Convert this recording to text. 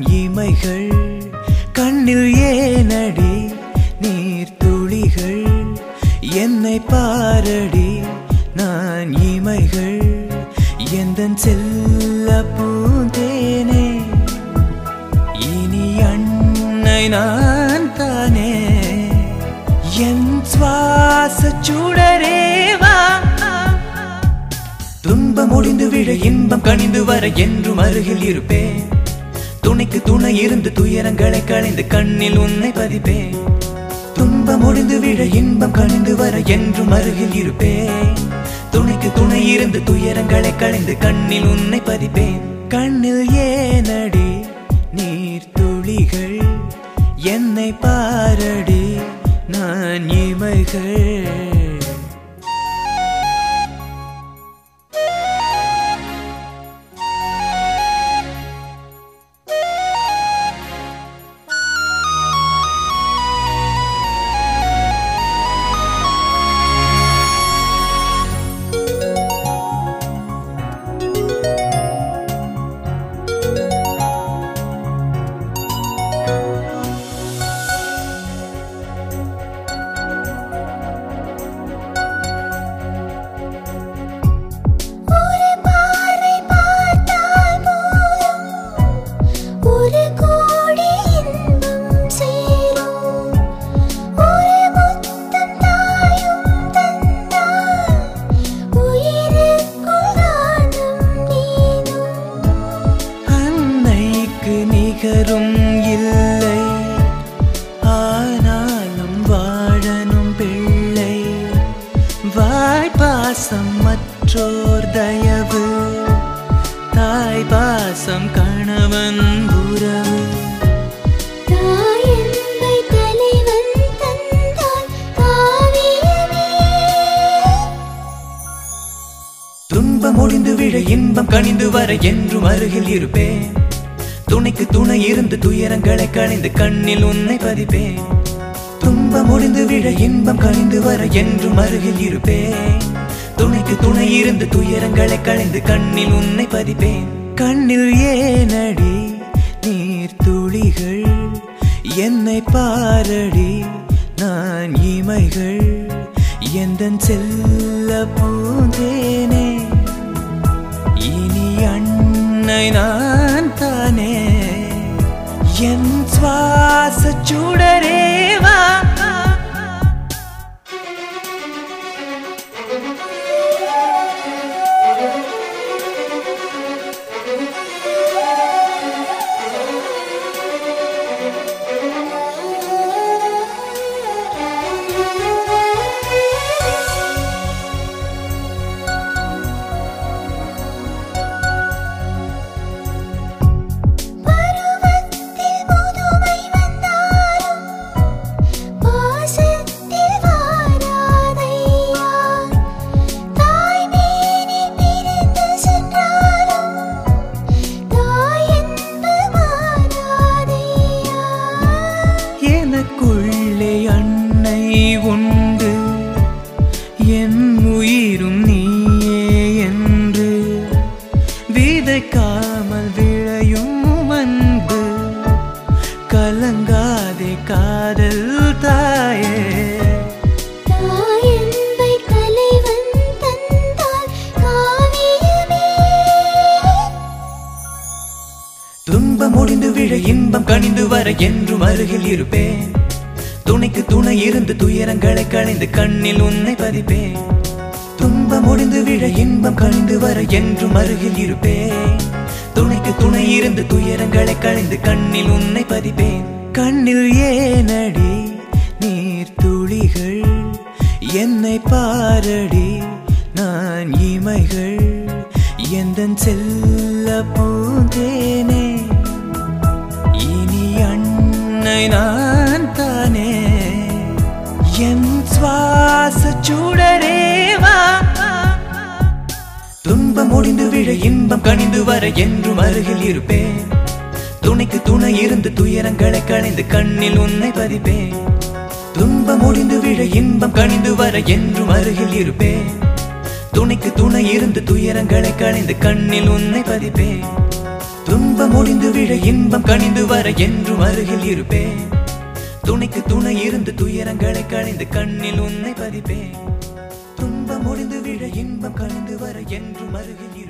இமைகள் கண்ணில் ஏனடி நீர் துளிகள் என்னை பாரடி நான் இமைகள் எந்தன் செல்ல பூந்தேனே இனி அன்னை நான் தானே என் சுவாச சுடரேவா துன்பம் முடிந்து விழ இன்பம் கனிந்து வர என்றும் அருகில் இருப்பேன் துணைக்கு துணை இருந்து துயரங்களை களைந்து கண்ணில் உன்னை பதிப்பேன் துன்பம் முடிந்து விழ இன்பம் கனிந்து வர என்றும் அருகில் இருப்பேன் துணைக்கு துணை இருந்து துயரங்களை களைந்து கண்ணில் உன்னை பதிப்பேன் கண்ணில் ஏனடி நீர் துளிகள் என்னை பாரடி நான் இமைகள் ஒரு பார்வை பார்த்தால் போதும் ஒரு கோடி இன்பம் சேரும் ஒரு முத்தம் தாயும் தந்தால் உயிருக்குள் காணும் நீனும் அன்னைக்கு நிகரும் இல்லை ஆனாலும் வாழனும் பிள்ளை வாய்ப்பாசம் மற்றோர் தயவு தாய் பாசம் கணவன் உறவு தாயன்பை தலைவன் தந்தால் காவியமே துன்பம் முடிந்து விழ இன்பம் கனிந்து வர என்றும் அருகில் இருப்பேன் துணைக்கு துணை இருந்து துயரங்களை களைந்து கண்ணில் உன்னை பதிப்பேன் துன்பம் முடிந்து விழ இன்பம் கனிந்து வர என்றும் அருகில் இருப்பேன் துணைக்கு துணை இருந்து துயரங்களை களைந்து கண்ணில் உன்னை பதிப்பேன் கண்ணில் ஏனடி நீர் துளிகள் என்னை பாரடி நான் இமைகள் எந்தன் செல்ல பூந்தேனே இனி அன்னை நான் தானே என் சுவாச சுடரேவா பருவத்தில் முதுமை வந்தாலும் பாசத்தில் வாராதையா தாய்மேனி பிரிந்து சென்றாலும் தாயன்பு மாறாதையா எனக்குள்ளே அன்னை உண்டு என் உயிரும் நீயே என்று விதைக்காமல் விளையும் அன்பு கலங்காதே காதல் தாயே தாயன்பை தலைவன் தந்தால் காவியமே துன்பம் முடிந்து விழ இன்பம் கனிந்து வர என்றும் அருகில் இருப்பேன் துணைக்கு துணை இருந்து துயரங்களை களைந்து கண்ணில் உன்னை பதிப்பேன் துன்பம் முடிந்து விழ இன்பம் கனிந்து வர என்றும் அருகில் இருப்பேன் துணைக்கு துணை இருந்து துயரங்களை களைந்து கண்ணில் உன்னை பதிப்பேன் கண்ணில் ஏனடி நீர் துளிகள் என்னை பாரடி நான் இமைகள் எந்தன் செல்ல பூந்தேனே இனி அன்னை நான் தானே என் சுவாச சுடரேவா துன்பம் முடிந்து விழ இன்பம் கனிந்து வர என்றும் அருகில் இருப்பேன் துணைக்கு துணை இருந்து துயரங்களை களைந்து கண்ணில் உன்னை பதிப்பேன் துன்பம் முடிந்து விழ இன்பம் கனிந்து வர என்றும் அருகில் இருப்பேன் துணைக்கு துணை இருந்து துயரங்களை களைந்து கண்ணில் உன்னை பதிப்பேன் துன்பம் முடிந்து விழ இன்பம் கனிந்து வர என்றும் அருகில் இருப்பேன் துணைக்கு துணை இருந்து துயரங்களை களைந்து கண்ணில் உன்னை பதிப்பேன் துன்பம் முடிந்து விழ இன்பம் கனிந்து வர என்றும் அருகில் இருப்பேன்